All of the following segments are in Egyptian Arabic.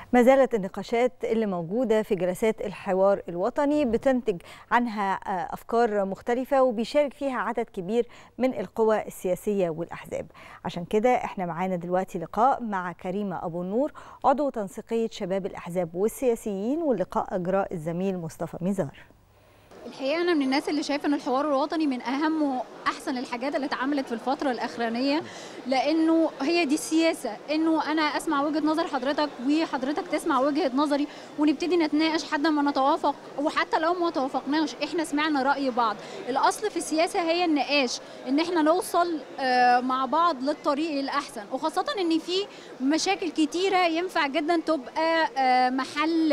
ما زالت النقاشات اللي موجودة في جلسات الحوار الوطني بتنتج عنها أفكار مختلفة وبيشارك فيها عدد كبير من القوى السياسية والأحزاب عشان كده احنا معانا دلوقتي لقاء مع كريمة أبو النور عضو تنسيقية شباب الأحزاب والسياسيين واللقاء أجراء الزميل مصطفى ميزار الحقيقه انا من الناس اللي شايفه ان الحوار الوطني من اهم واحسن الحاجات اللي اتعملت في الفتره الاخرانيه لانه هي دي السياسه انه انا اسمع وجهه نظر حضرتك وحضرتك تسمع وجهه نظري ونبتدي نتناقش حتى ما نتوافق وحتى لو ما توافقناش احنا سمعنا راي بعض الاصل في السياسه هي النقاش ان احنا نوصل مع بعض للطريق الاحسن وخاصه ان في مشاكل كتيره ينفع جدا تبقى محل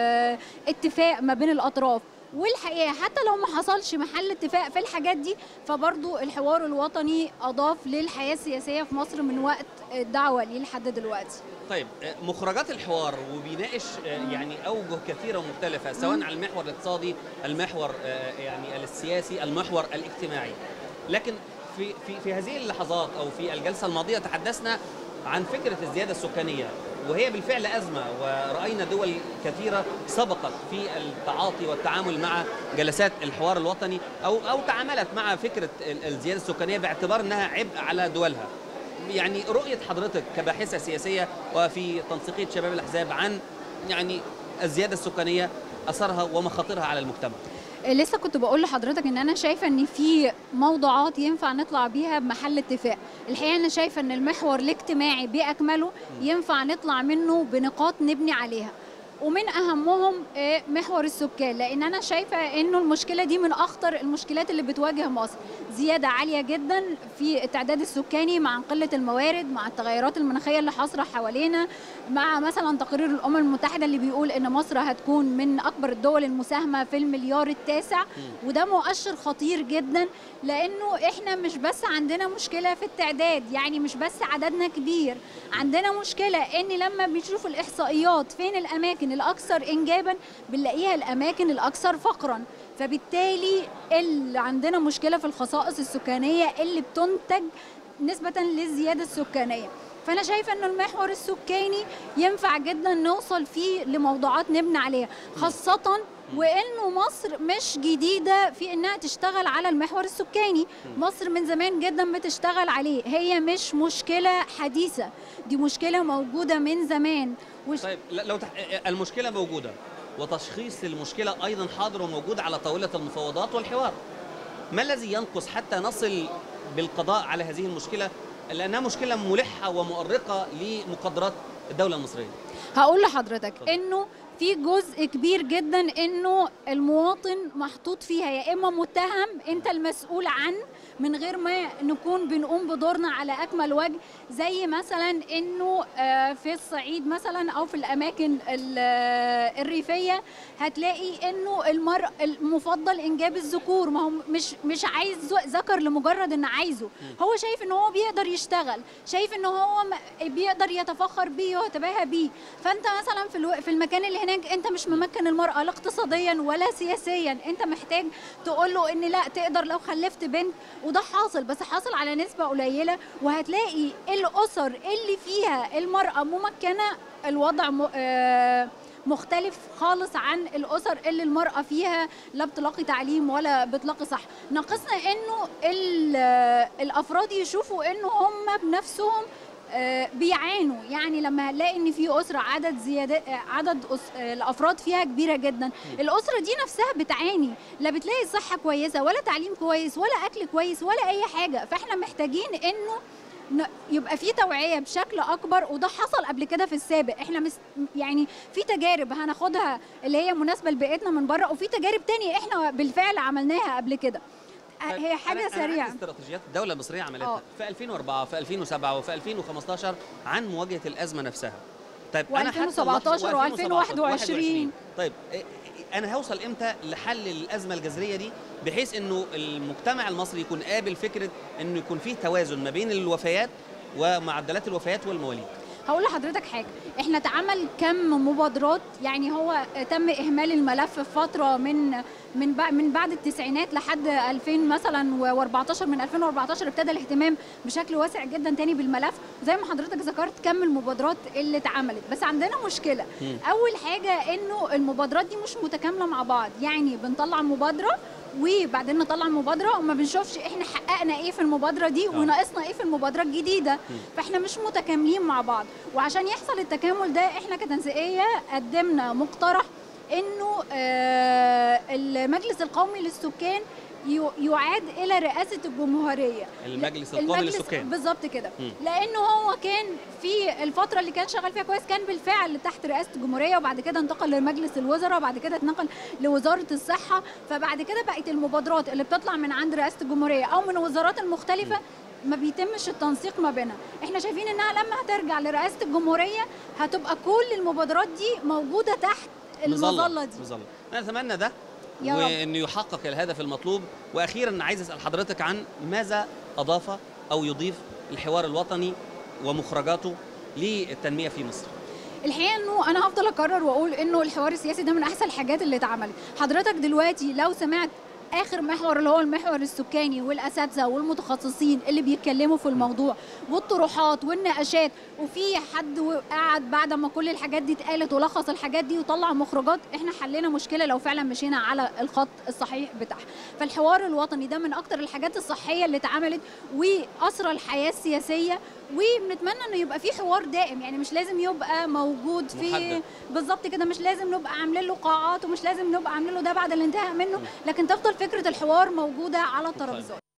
اتفاق ما بين الاطراف والحقيقه حتى لو ما حصلش محل اتفاق في الحاجات دي فبرضو الحوار الوطني اضاف للحياه السياسيه في مصر من وقت الدعوه ليه لحد دلوقتي. طيب مخرجات الحوار وبيناقش يعني اوجه كثيره ومختلفه سواء على المحور الاقتصادي، المحور يعني السياسي، المحور الاجتماعي. لكن في في في هذه اللحظات او في الجلسه الماضيه تحدثنا عن فكره الزياده السكانيه وهي بالفعل أزمة ورأينا دول كثيرة سبقت في التعاطي والتعامل مع جلسات الحوار الوطني أو أو تعاملت مع فكرة الزيادة السكانية باعتبار أنها عبء على دولها. يعني رؤية حضرتك كباحثة سياسية وفي تنسيقية شباب الأحزاب عن يعني الزيادة السكانية أثرها ومخاطرها على المجتمع. لسه كنت بقول لحضرتك ان انا شايفه ان في موضوعات ينفع نطلع بيها بمحل اتفاق الحقيقه انا شايفه ان المحور الاجتماعي باكمله ينفع نطلع منه بنقاط نبني عليها ومن اهمهم محور السكان لان انا شايفه انه المشكله دي من اخطر المشكلات اللي بتواجه مصر زياده عاليه جدا في التعداد السكاني مع قله الموارد مع التغيرات المناخيه اللي حاصله حوالينا مع مثلا تقرير الامم المتحده اللي بيقول ان مصر هتكون من اكبر الدول المساهمه في المليار التاسع وده مؤشر خطير جدا لانه احنا مش بس عندنا مشكله في التعداد يعني مش بس عددنا كبير عندنا مشكله ان لما بنشوف الاحصائيات فين الاماكن الاكثر انجابا بنلاقيها الاماكن الاكثر فقرا فبالتالي اللي عندنا مشكله في الخصائص السكانيه اللي بتنتج نسبه للزياده السكانيه فانا شايفه انه المحور السكاني ينفع جدا نوصل فيه لموضوعات نبني عليها خاصه وانه مصر مش جديده في انها تشتغل على المحور السكاني مصر من زمان جدا بتشتغل عليه هي مش مشكله حديثه دي مشكله موجوده من زمان وش... طيب لو تح... المشكله موجوده وتشخيص المشكله ايضا حاضر وموجود على طاوله المفاوضات والحوار ما الذي ينقص حتى نصل بالقضاء على هذه المشكله لانها مشكله ملحه ومؤرقه لمقدرات الدوله المصريه هقول لحضرتك انه في جزء كبير جدا انه المواطن محطوط فيها يا اما متهم انت المسؤول عنه من غير ما نكون بنقوم بدورنا على اكمل وجه زي مثلا انه في الصعيد مثلا او في الاماكن الريفيه هتلاقي انه المرء المفضل انجاب الذكور ما هو مش مش عايز ذكر لمجرد ان عايزه هو شايف ان هو بيقدر يشتغل شايف ان هو بيقدر يتفخر بيه ويتباهى بيه فانت مثلا في في المكان اللي هناك انت مش ممكن المراه لا اقتصاديا ولا سياسيا انت محتاج تقول له ان لا تقدر لو خلفت بنت وده حاصل بس حاصل على نسبه قليله وهتلاقي الاسر اللي فيها المراه ممكنه الوضع م... آه مختلف خالص عن الاسر اللي المراه فيها لا بتلاقي تعليم ولا بتلاقي صح ناقصنا انه الافراد يشوفوا انه هم بنفسهم بيعانوا يعني لما هنلاقي ان في اسره عدد زياده عدد أس... الافراد فيها كبيره جدا الاسره دي نفسها بتعاني لا بتلاقي صحه كويسه ولا تعليم كويس ولا اكل كويس ولا اي حاجه فاحنا محتاجين انه يبقى في توعيه بشكل اكبر وده حصل قبل كده في السابق احنا مس يعني في تجارب هناخدها اللي هي مناسبه لبيئتنا من بره وفي تجارب تانية احنا بالفعل عملناها قبل كده هي حاجه أنا سريعه أنا استراتيجيات الدوله المصريه عملتها في 2004 في 2007 وفي 2015 عن مواجهه الازمه نفسها طيب انا حتى 2017 و2021 طيب انا هوصل امتى لحل الازمه الجذريه دي بحيث انه المجتمع المصري يكون قابل فكره انه يكون فيه توازن ما بين الوفيات ومعدلات الوفيات والمواليد هقول لحضرتك حاجه احنا اتعمل كم مبادرات يعني هو تم اهمال الملف في فتره من من بع- من بعد التسعينات لحد 2000 مثلا و14 من 2014 ابتدى الاهتمام بشكل واسع جدا تاني بالملف زي ما حضرتك ذكرت كم المبادرات اللي اتعملت بس عندنا مشكله مم. اول حاجه انه المبادرات دي مش متكامله مع بعض يعني بنطلع مبادره وبعدين نطلع مبادره وما بنشوفش احنا حققنا ايه في المبادره دي آه. وناقصنا ايه في المبادره الجديده فاحنا مش متكاملين مع بعض وعشان يحصل التكامل ده احنا كتنسيقيه قدمنا مقترح انه آه، المجلس القومي للسكان يو- يعاد الى رئاسه الجمهوريه المجلس القومي للسكان بالظبط كده مم. لانه هو كان في الفتره اللي كان شغال فيها كويس كان بالفعل تحت رئاسه الجمهوريه وبعد كده انتقل لمجلس الوزراء وبعد كده اتنقل لوزاره الصحه فبعد كده بقت المبادرات اللي بتطلع من عند رئاسه الجمهوريه او من الوزارات المختلفه ما بيتمش التنسيق ما بينها احنا شايفين انها لما هترجع لرئاسه الجمهوريه هتبقى كل المبادرات دي موجوده تحت المظله دي مظلة انا اتمنى ده يا رب. وانه يحقق الهدف المطلوب واخيرا عايز اسال حضرتك عن ماذا اضاف او يضيف الحوار الوطني ومخرجاته للتنميه في مصر الحقيقه انه انا هفضل اكرر واقول انه الحوار السياسي ده من احسن الحاجات اللي اتعملت حضرتك دلوقتي لو سمعت اخر محور اللي هو المحور السكاني والاساتذه والمتخصصين اللي بيتكلموا في الموضوع والطروحات والنقاشات وفي حد قعد بعد ما كل الحاجات دي اتقالت ولخص الحاجات دي وطلع مخرجات احنا حلينا مشكله لو فعلا مشينا على الخط الصحيح بتاعها فالحوار الوطني ده من اكتر الحاجات الصحيه اللي اتعملت واسرى الحياه السياسيه وبنتمنى انه يبقى في حوار دائم يعني مش لازم يبقى موجود في محدد. بالظبط كده مش لازم نبقى عاملين له قاعات ومش لازم نبقى عاملين له ده بعد الانتهاء منه لكن تفضل فكره الحوار موجوده على الترابيزات